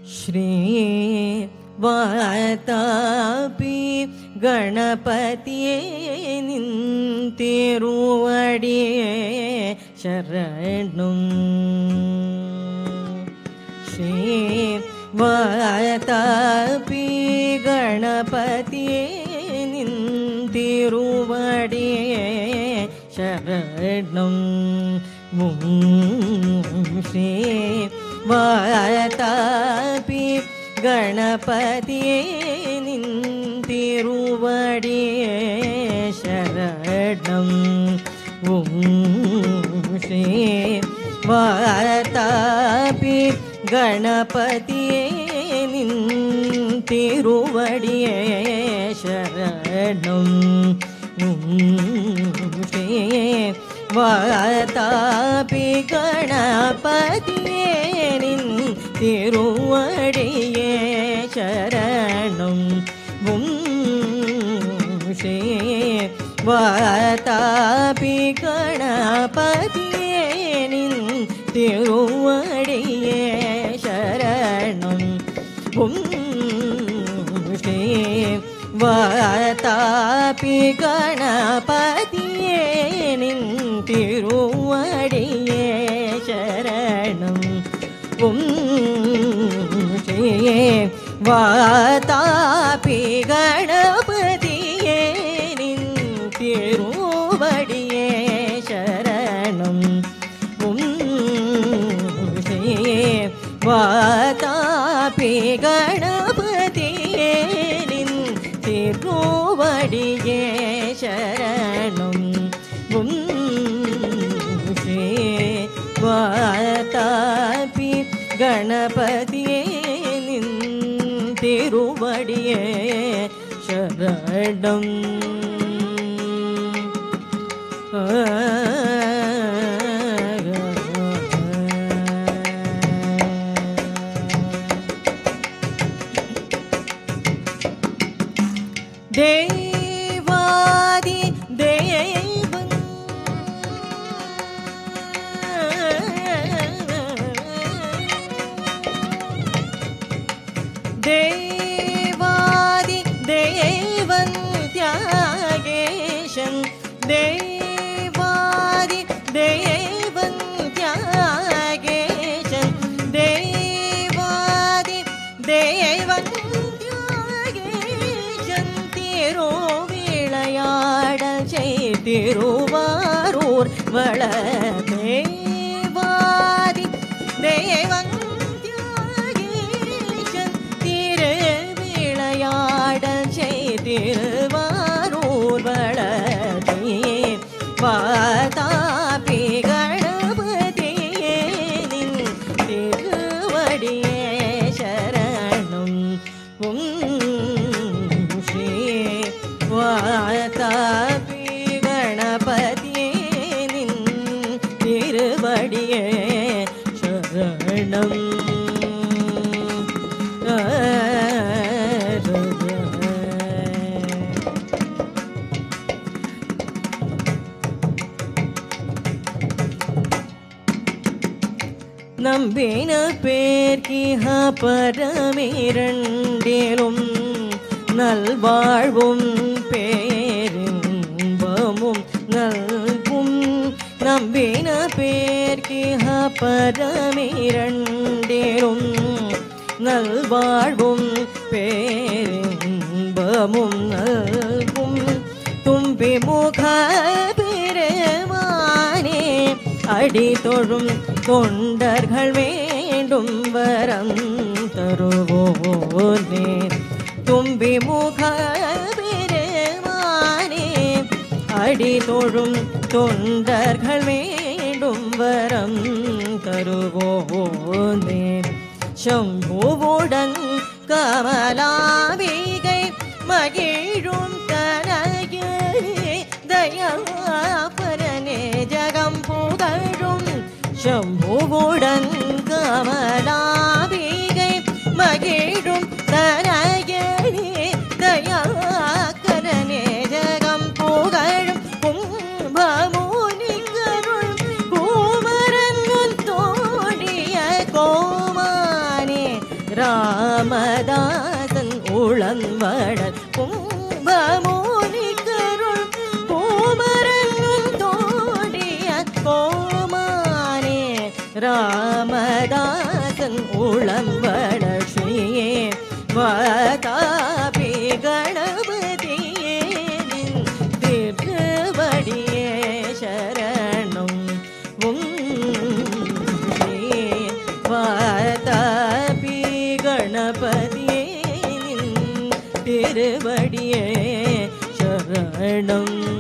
श्री वातापि गणपतिये निन्तिरुवडिये शरणम् श्री वातापि गणपतिये निन्तिरुवडिये शरणम् ॐ श्री வாதாபி கணபதியே நின்றிருவடியே சரணம் ஓம் ஸ்ரீ வாதாபி கணபதியே நின்றிருவடியே சரணம் ஓம் ஸ்ரீ வாதாபி கணபதியே நின் திருவடியே சரணம் ஸ்ரீ வாதாபி கணபதியே நின் திருவடியே சரணம் ஸ்ரீ வாதாபி கணபதியே நின் திருவடியே சரணம் ஸ்ரீ வாதாபி கணபதியே நின் திருவடியே சரணம் ஸ்ரீ வாதாபி கணபதியே நின் திருவடியே சரணம் ஸ்ரீ வாதாபி கணபதியே நின் திருவடியே சரணம் தேவாதி தேவன் தேவாதி தேவன் தியாகேஷன் தேவாதி தேவன் தியாகேஷன் தேவாதி தேவன் தியாகேஷன் தேரோ விளையாடல் செய்திருவாரூர் வள தேவாதி தேவன் தியாகேஷன் திரு விளையாடல் செய்திருவாரூர் வளதே வாதாபி கணபதியே நின் திருவடியே சரணம் உம் ஸ்ரீ வாதாபி கணபதியே நின் திருவடியே சரணம் நம்பின பேர்கிஹ பரமிரண்டிலும் நல்வாழ்வும் பேரின்பமும் நல்கும் நம்பின பேர்கிஹ பரமிரண்டிலும் நல்வாழ்வும் பேரின்பமும் நல்கும் தும்பி முக பெருமானே அடி தொழும் தொண்டர்கள் வேண்டும் வரம் தருவோனே தும்பி முக பெருமானே அடி தொழும் தொண்டர்கள் வேண்டும் வரம் தருவோனே சம்புவுடன் கமலாபிகை மகிழும் தனகே தயாபரனே ஜகம் புகழும் சம்புவுடன் கமலாபிகை மகிழும் தனகே தயாகரனே ஜகம் புகழும் கும்பமுனிகருள் குமரன் தோழிய கோமானே ரா ராமதாசன் உளன்வடர் கும்பமோனிக்கருள் பூமரங்கும் தோடிய கோமானே ராமதாசன் உளம்பட ஸ்ரீயே வாதாபி கணபதியே நின் திருவடியே சரணம் உங்கே வாதாபி கணபதியே நின் திருவடியே சரணம்